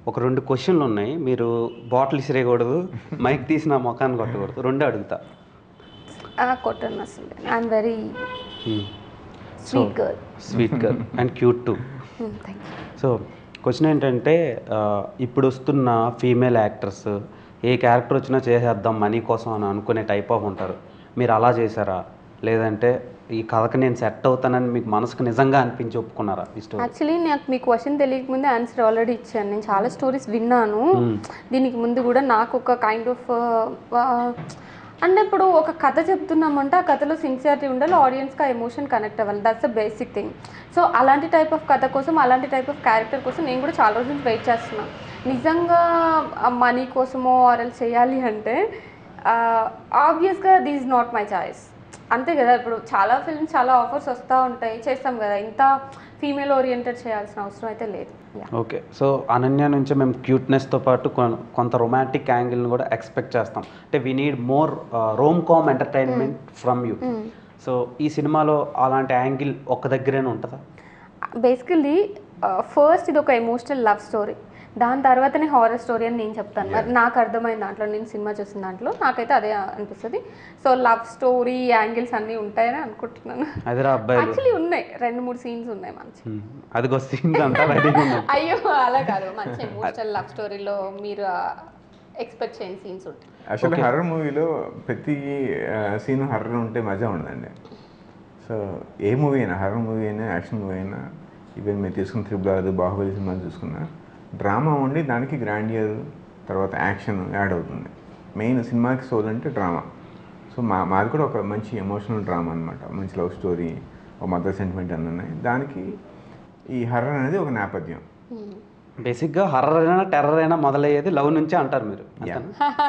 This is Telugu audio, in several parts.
ఒక రెండు క్వశ్చన్లు ఉన్నాయి మీరు బాటిల్ ఇసిరేయకూడదు మైక్ తీసి నా ముఖాన్ని కొట్టకూడదు రెండు అడుగుతా కొట్టను అసలు I'm very sweet girl sweet girl and cute too thank you so question ఏంటంటే ఆ, ఇప్పుడు వస్తున్న ఫీమేల్ యాక్టర్స్ ఏ క్యారెక్టర్ వచ్చినా చేసేద్దాం మనీ కోసం అని అనుకునే టైప్ ఆఫ్ ఉంటారు మీరు అలా చేశారా లేదంటే ఈ కథకి నేను సెట్ అవుతానని మీకు మనసుకు నిజంగా అనిపించి ఒప్పుకున్నారా ఈ స్టోరీ యాక్చువల్లీ నాకు మీ క్వశ్చన్ తెలియక ముందే ఆన్సర్ ఆల్రెడీ ఇచ్చాను నేను చాలా స్టోరీస్ విన్నాను దీనికి ముందు కూడా నాకు ఒక కైండ్ ఆఫ్ అంటే ఇప్పుడు ఒక కథ చెప్తున్నామంటే ఆ కథలో సిన్సియారిటీ ఉండాలి ఆడియన్స్కి ఆ ఎమోషన్ కనెక్ట్ అవ్వాలి that's the basic thing so అలాంటి టైప్ ఆఫ్ కథ కోసం అలాంటి టైప్ ఆఫ్ క్యారెక్టర్ కోసం నేను కూడా చాలా రోజులు వెయిట్ చేస్తున్నాను నిజంగా మనీ కోసమో ఆరల్ చేయాలి అంటే ఆబ్వియస్గా this is not my choice అంతే కదా ఇప్పుడు చాలా ఫిల్మ్స్ చాలా ఆఫర్స్ వస్తూ ఉంటాయి చేస్తాం కదా ఇంత ఫీమేల్ ఓరియంటెడ్ చేయాల్సిన అవసరం అయితే లేదు Yeah. ఓకే సో అనన్య నుంచి మేము క్యూట్నెస్తో పాటు కొన్- కొంత రొమాంటిక్ యాంగిల్ని కూడా ఎక్స్పెక్ట్ చేస్తాం అంటే we need more rom com entertainment from you so ఈ సినిమాలో అలాంటి యాంగిల్ ఒక్క దగ్గరేనే ఉంటుందా బేసికలీ ఫస్ట్ ఇది ఒక ఎమోషనల్ లవ్ స్టోరీ దాని తర్వాతనే హారర్ స్టోరీ అని నేను చెప్తాను మరి నాకు అర్థమైన దాంట్లో నేను సినిమా చూసిన దాంట్లో నాకైతే అదే అనిపిస్తుంది సో లవ్ స్టోరీ యాంగిల్స్ అన్నీ ఉంటాయని అనుకుంటున్నాను అదిరా అబ్బాయిలు యాక్చువల్లీ ఉన్నాయి రెండు మూడు సీన్స్ ఉన్నాయి మంచి Hmm. అది వస్తుంది అంతా రెడీగా ఉంది అయ్యో అలా కాదు మంచి ఎమోషనల్ లవ్ స్టోరీలో మీరు ఎక్స్పెక్ట్ చేయని సీన్స్ ఉంటాయి యాక్చువల్లీ హర్రర్ మూవీలో ప్రతి సీన్ హర్రర్ ఉంటే మజా ఉండదండి సో ఏ మూవీ అయినా హర్రర్ మూవీ అయినా యాక్షన్ మూవీ అయినా ఈవెన్ మీరు తీసుకున్న త్రిబుల్ ఆర్ బాహుబలి సినిమా చూసుకున్నా డ్రామా ఉండి దానికి గ్రాండియర్ తర్వాత యాక్షన్ యాడ్ అవుతుంది మెయిన్ సినిమాకి సోల్ అంటే డ్రామా సో మా మాది కూడా ఒక మంచి ఎమోషనల్ డ్రామా అనమాట మంచి లవ్ స్టోరీ ఒక మదర్ సెంటిమెంట్ అన్నీ ఉన్నాయి దానికి ఈ హర్రర్ అనేది ఒక నేపథ్యం బేసిక్గా హర్రర్ అయినా టెర్రర్ అయినా మొదలయ్యేది లవ్ నుంచే అంటారు మీరు Yeah.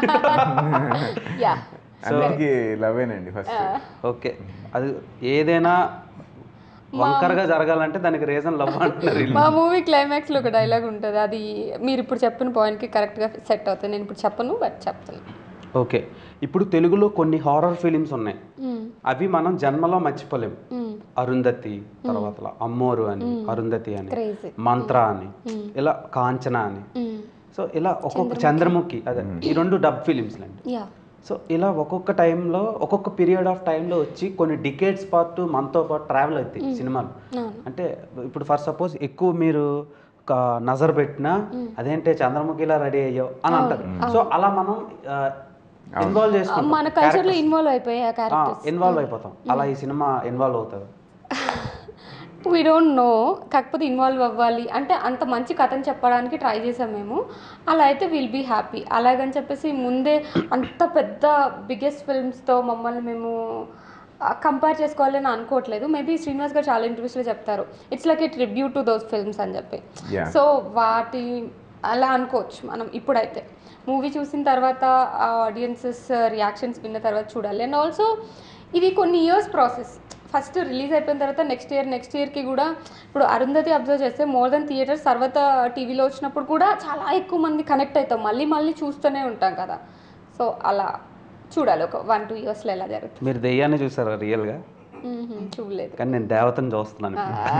యా అందరికీ లవేనండి ఫస్ట్ ఓకే అది ఏదైనా వంకరగా జరగాలంటే దానికి రీజన్ లవ్ అంటున్నారు వీళ్ళు. మా మూవీ క్లైమాక్స్లో ఒక డైలాగ్ ఉంటుంది అది మీరు ఇప్పుడు చెప్పిన పాయింట్కి కరెక్ట్గా సెట్ అవుతుంది నేను ఇప్పుడు చెప్పను బట్ చెప్తాను ఓకే ఇప్పుడు తెలుగులో కొన్ని హారర్ ఫిలిమ్స్ ఉన్నాయి అవి మనం జన్మలో మర్చిపోలేము అరుంధతి తర్వాత అమ్మోరు అని అరుంధతి అని Crazy. మంత్ర అని ఇలా కాంచన అని సో ఇలా ఒక్కొక్క చంద్రముఖి అదే ఈ రెండు డబ్ ఫిలిమ్స్ అండి యా సో ఇలా ఒక్కొక్క టైంలో ఒక్కొక్క పీరియడ్ ఆఫ్ టైంలో వచ్చి కొన్ని డికేట్స్ పాటు మనతో పాటు ట్రావెల్ అవుతాయి సినిమాలు అంటే ఇప్పుడు ఫర్ సపోజ్ ఎక్కువ మీరు ఒక నజర్ పెట్టినా అదేంటే చంద్రముఖిలా రెడీ అయ్యావు అని అంటారు సో అలా మనం ఇన్వాల్వ్ చేసుకుంటాం మన కల్చర్లో ఇన్వాల్వ్ అయిపోయాయి ఆ క్యారెక్టర్స్ ఇన్వాల్వ్ అయిపోతాం అలా ఈ సినిమా ఇన్వాల్వ్ అవుతుంది వీ డోంట్ నో కాకపోతే ఇన్వాల్వ్ అవ్వాలి అంటే అంత మంచి కథను చెప్పడానికి ట్రై చేసాం మేము అలా అయితే విల్ బీ హ్యాపీ అలాగని చెప్పేసి ముందే అంత పెద్ద బిగ్గెస్ట్ ఫిల్మ్స్తో మమ్మల్ని మేము కంపేర్ చేసుకోవాలని అనుకోవట్లేదు మేబీ శ్రీనివాస్ గారు చాలా ఇంటర్వ్యూస్లో చెప్తారు it's like a tribute to those films అని చెప్పి Yeah. సో వాటి అలా అనుకోవచ్చు మనం ఇప్పుడైతే మూవీ చూసిన తర్వాత ఆ ఆడియన్సెస్ రియాక్షన్స్ విన్న తర్వాత చూడాలి అండ్ ఆల్సో ఇది కొన్ని ఇయర్స్ ప్రాసెస్ ఫస్ట్ రిలీజ్ అయిపోయిన తర్వాత నెక్స్ట్ ఇయర్ నెక్స్ట్ ఇయర్కి కూడా ఇప్పుడు అరుంధతి అబ్జర్వ్ చేస్తే మోర్ దెన్ థియేటర్స్ తర్వాత టీవీలో వచ్చినప్పుడు కూడా చాలా ఎక్కువ మంది కనెక్ట్ అవుతాం మళ్ళీ మళ్ళీ చూస్తూనే ఉంటాం కదా సో అలా చూడాలి ఒక వన్ టూ ఇయర్స్లో ఎలా జరుగుతుంది మీరు దెయ్యాన్ని చూసారా రియల్గా మ్మ్, చూడలేదు కానీ నేను దేవతను చూస్తున్నాను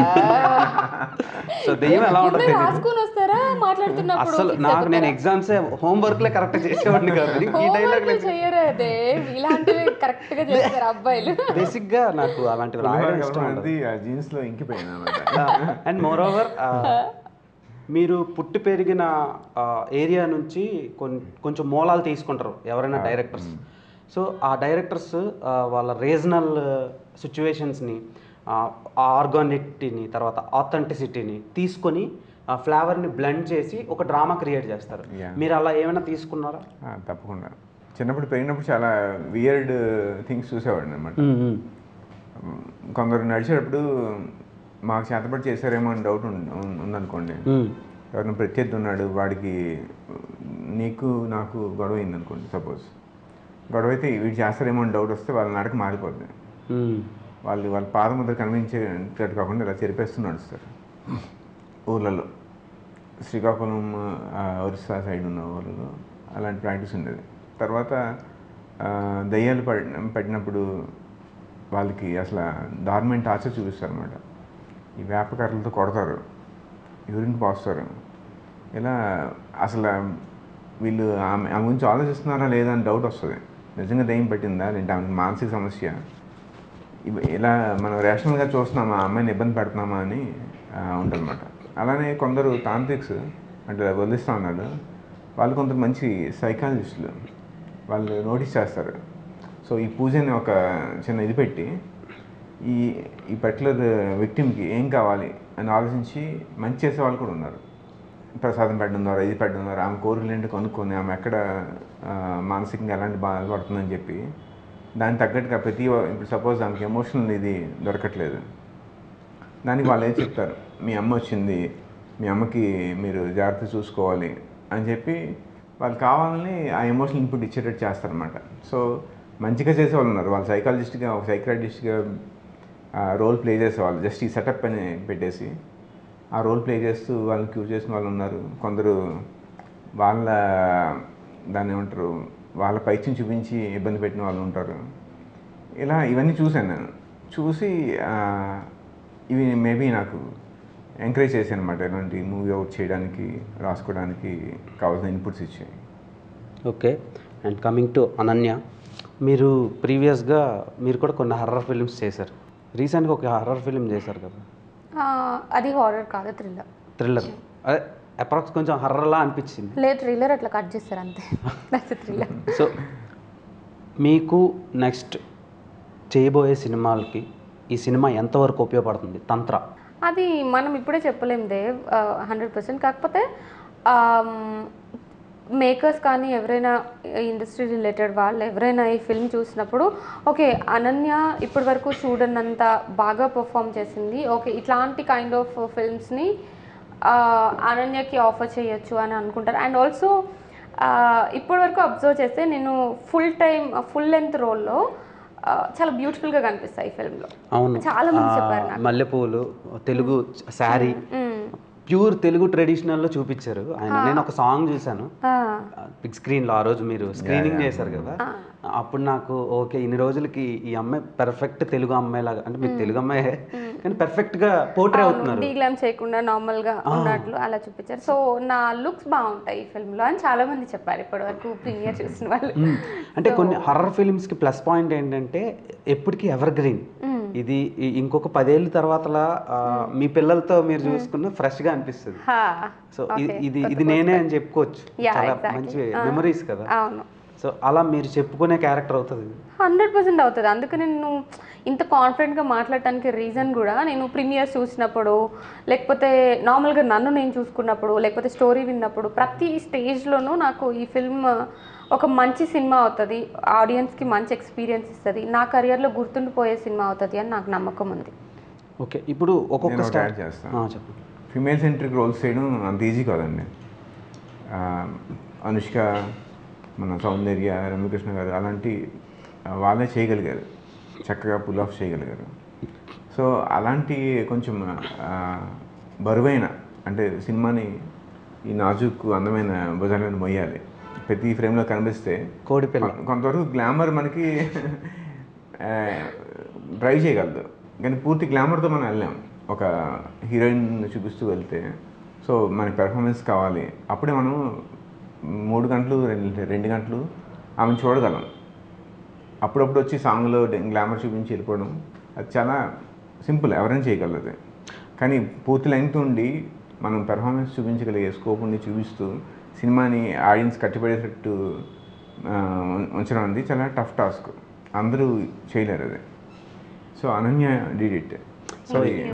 సో దెయ్యం ఎలా ఉంటుంది ముందే రాసుకొని వస్తారా మాట్లాడుతున్నప్పుడు అసలు fix నాకు నేను అయిపోతారా? ఎగ్జామ్స్ హోంవర్క్లే కరెక్ట్ చేసేవాడిని కాదు ఈ డైలాగ్ హోంవర్క్లు చెయ్యరు అదే ఇలాంటివి కరెక్ట్ గా చేస్తారు అబ్బాయిలు బేసిక్గా నాకు అలాంటివి రాయడం ఇష్టం ఉండదు అనేది ఆ జీన్స్ లో ఇంకిపోయింది అనమాట అండ్ మోర్ ఓవర్ మీరు పుట్టి పెరిగిన ఏరియా నుంచి కొన్- కొంచెం మూలాలు తీసుకుంటారు ఎవరైనా డైరెక్టర్స్ సో ఆ డైరెక్టర్స్ వాళ్ళ రీజనల్ సిచ్యువేషన్స్ని ఆ ఆర్గానిటీని తర్వాత ఆథెంటిసిటీని తీసుకొని ఆ ఫ్లేవర్ని బ్లెండ్ చేసి ఒక డ్రామా క్రియేట్ చేస్తారు Yeah. మీరు అలా ఏమైనా తీసుకున్నారా ఆ, తప్పకుండా చిన్నప్పుడు పెరిగినప్పుడు చాలా వియర్డ్ థింగ్స్ చూసేవాడిని అనమాట కొందరు నడిచేటప్పుడు మాకు చేతపడి చేశారేమో అని డౌట్ ఉందనుకోండి ఎవరైనా ప్రత్యర్థి ఉన్నాడు వాడికి నీకు నాకు గొడవ అయింది అనుకోండి సపోజ్ గొడవ అయితే వీడు చేస్తారేమో అని డౌట్ వస్తే వాళ్ళ నడక మారిపోద్ది వాళ్ళు వాళ్ళ పాదముద్ర కనిపించేటట్టు కాకుండా ఇలా చెరిపేస్తూ నడుస్తారు ఊర్లలో శ్రీకాకుళం ఆ, ఒరిస్సా సైడ్ ఉన్న ఊర్లలో అలాంటి ప్రాక్టీస్ ఉండేది తర్వాత ఆ, దయ్యాలు పడిన పడినప్పుడు వాళ్ళకి అసలు దారుణమైన టార్చర్ చూపిస్తారు అనమాట ఈ వేపకర్రలతో కొడతారు యూరిన్ పోస్తారు ఇలా అసలు వీళ్ళు ఆమె ఆమె గురించి ఆలోచిస్తున్నారా లేదా అని డౌట్ వస్తుంది నిజంగా దయ్యం పట్టిందా లేదంటే ఆమెకి మానసిక సమస్య ఇవి ఇలా మనం రేషనల్గా చూస్తున్నామా ఆ అమ్మాయిని ఇబ్బంది పెడుతున్నామా అని ఉంటుందన్నమాట అలానే కొందరు తాంత్రిక్స్ అంటే వదిలిస్తూ ఉన్నారు వాళ్ళు కొందరు మంచి సైకాలజిస్టులు వాళ్ళు నోటీస్ చేస్తారు సో ఈ పూజని ఒక చిన్న ఇది పెట్టి ఈ ఈ పర్టికులర్ విక్టిమ్కి ఏం కావాలి అని ఆలోచించి మంచి చేసే వాళ్ళు కూడా ఉన్నారు ప్రసాదం పెట్టడం ద్వారా ఇది పెట్టడం ద్వారా ఆమె కోరికలు ఏంటో కనుక్కొని ఆమె ఎక్కడ ఆ, మానసికంగా ఎలాంటి బాధపడుతుందని చెప్పి దానికి తగ్గట్టుగా ప్రతి ఒ- ఇప్పుడు సపోజ్ ఆమెకి ఎమోషనల్ ఇది దొరకట్లేదు దానికి వాళ్ళు ఏం చెప్తారు మీ అమ్మ వచ్చింది మీ అమ్మకి మీరు జాగ్రత్త చూసుకోవాలి అని చెప్పి వాళ్ళు కావాలని ఆ ఎమోషనల్ ఇన్పుట్ ఇచ్చేటట్టు చేస్తారనమాట సో మంచిగా చేసే వాళ్ళు ఉన్నారు వాళ్ళు సైకాలజిస్ట్గా ఒక సైకాలజిస్ట్గా రోల్ ప్లే చేసేవాళ్ళు జస్ట్ ఈ సెటప్ అని పెట్టేసి ఆ రోల్ ప్లే చేస్తూ వాళ్ళని క్యూర్ చేసిన వాళ్ళు ఉన్నారు కొందరు వాళ్ళ దాన్ని ఏమంటారు వాళ్ళ పైచ్యం చూపించి ఇబ్బంది పెట్టిన వాళ్ళు ఉంటారు ఇలా ఇవన్నీ చూశాను నేను చూసి ఆ, ఇవి మేబీ నాకు ఎంకరేజ్ చేశాను అనమాట ఇలాంటి మూవీ అవుట్ చేయడానికి రాసుకోవడానికి కావాల్సిన ఇన్పుట్స్ ఇచ్చాయి okay and coming to Ananya మీరు ప్రీవియస్గా మీరు కూడా కొన్ని హర్రర్ ఫిల్మ్స్ చేశారు రీసెంట్గా ఒక హర్రర్ ఫిల్మ్ చేశారు కదా ఆ, అది హారర్ కాదు థ్రిల్లర్ థ్రిల్లర్ అదే అప్రాక్స్ కొంచెం హర్రర్లా అనిపించింది లేదు థ్రిల్లర్ అట్లా కట్ చేస్తారు అంతే దట్స్ థ్రిల్లర్ సో మీకు నెక్స్ట్ చేయబోయే సినిమాలకి ఈ సినిమా ఎంతవరకు ఉపయోగపడుతుంది తంత్ర అది మనం ఇప్పుడే చెప్పలేం దేవ్ హండ్రెడ్ పర్సెంట్ కాకపోతే మేకర్స్ కానీ ఎవరైనా ఇండస్ట్రీ రిలేటెడ్ వాళ్ళు ఎవరైనా ఈ ఫిల్మ్ చూసినప్పుడు ఓకే అనన్య ఇప్పటి వరకు చూడనంత బాగా పర్ఫామ్ చేసింది ఓకే ఇట్లాంటి కైండ్ ఆఫ్ ఫిల్మ్స్ని అనన్యకి ఆఫర్ చేయొచ్చు అని అనుకుంటారు అండ్ ఆల్సో ఇప్పటి వరకు అబ్జర్వ్ చేస్తే నేను ఫుల్ టైం ఫుల్ లెంత్ రోల్లో చాలా బ్యూటిఫుల్గా కనిపిస్తాయి ఈ ఫిల్మ్లో అవును చాలా మంది ఆ, చెప్పారు నాకు. మల్లెపూలు తెలుగు శారీ ప్యూర్ తెలుగు ట్రెడిషనల్లో చూపించారు ఆయన నేను ఒక సాంగ్ చూశాను బిగ్ స్క్రీన్లో ఆ రోజు మీరు స్క్రీనింగ్ చేశారు కదా అప్పుడు నాకు ఓకే ఇన్ని రోజులకి ఈ అమ్మాయి పెర్ఫెక్ట్ తెలుగు అమ్మాయి లాగా అంటే మీరు తెలుగు అమ్మాయే కానీ పెర్ఫెక్ట్గా పోర్ట్రే అవుతున్నారు డీగ్లామ్ చేయకుండా నార్మల్ గా ఉన్నట్లు అలా చూపించారు సో నా లుక్స్ బాగుంటాయి ఈ ఫిల్మ్ లో అని చాలా మంది చెప్పారు ఇప్పటి వరకు ప్రీమియర్ చూసిన వాళ్ళు మ్మ్. అంటే కొన్ని హర్రర్ ఫిల్మ్స్కి ప్లస్ పాయింట్ ఏంటంటే ఎప్పటికీ ఎవర్ గ్రీన్ ఇది ఈ- ఇంకొక పదేళ్ళ తర్వాతలా ఆ, మీ పిల్లలతో మీరు చూసుకున్న ఫ్రెష్గా అనిపిస్తుంది హా, సో ఇది ఇది ఇది నేనే అని చెప్పుకోవచ్చు Yeah, చాలా exactly. మంచి మెమరీస్ కదా అవును సో అలా మీరు చెప్పుకునే క్యారెక్టర్ అవుతుంది హండ్రెడ్ పర్సెంట్ అవుతుంది అందుకే నేను ఇంత కాన్ఫిడెంట్గా మాట్లాడటానికి రీజన్ కూడా నేను ప్రీమియర్స్ చూసినప్పుడు లేకపోతే నార్మల్గా నన్ను నేను చూసుకున్నప్పుడు లేకపోతే స్టోరీ విన్నప్పుడు ప్రతి స్టేజ్లోనూ నాకు ఈ ఫిల్మ్ ఒక మంచి సినిమా అవుతుంది ఆడియన్స్కి మంచి ఎక్స్పీరియన్స్ ఇస్తుంది నా కెరియర్లో గుర్తుండిపోయే సినిమా అవుతుంది అని నాకు నమ్మకం ఉంది ఓకే ఇప్పుడు ఒక్కొక్క నేను ఒకటి స్టార్ యాడ్ చేస్తాను. చెప్పండి ఫిమేల్ సెంట్రిక్ రోల్స్ చేయడం అంత ఈజీ కాదండి ఆ, అనుష్క మన సౌందర్య రమ్యకృష్ణ గారు అలాంటి ఆ, వాళ్ళే చేయగలిగారు చక్కగా పుల్ ఆఫ్ చేయగలిగారు సో అలాంటి కొంచెం ఆ, బరువైన అంటే సినిమాని ఈ నాజుకు అందమైన భుజాలను మొయ్యాలి ప్రతి ఫ్రేమ్లో కనిపిస్తే కోడి పిల్ల కొ- కొంతవరకు గ్లామర్ మనకి డ్రైవ్ చేయగలదు కానీ పూర్తి గ్లామర్తో మనం వెళ్ళాం ఒక హీరోయిన్ చూపిస్తూ వెళ్తే సో మనకి పెర్ఫార్మెన్స్ కావాలి అప్పుడే మనం మూడు గంటలు రెండు రెండు గంటలు ఆమెను చూడగలం అప్పుడప్పుడు వచ్చి సాంగ్లో గ్లామర్ చూపించి వెళ్ళిపోవడం అది చాలా సింపుల్ ఎవరైనా చేయగలరు అది కానీ పూర్తి లెంగ్త్ ఉండి మనం పెర్ఫార్మెన్స్ చూపించగలిగే స్కోప్ ఉండి చూపిస్తూ సినిమాని ఆడియన్స్ కట్టిపడేటట్టు ఆ, ఉంచడం అనేది చాలా టఫ్ టాస్క్ అందరూ చేయలేరు అది so Ananya did it so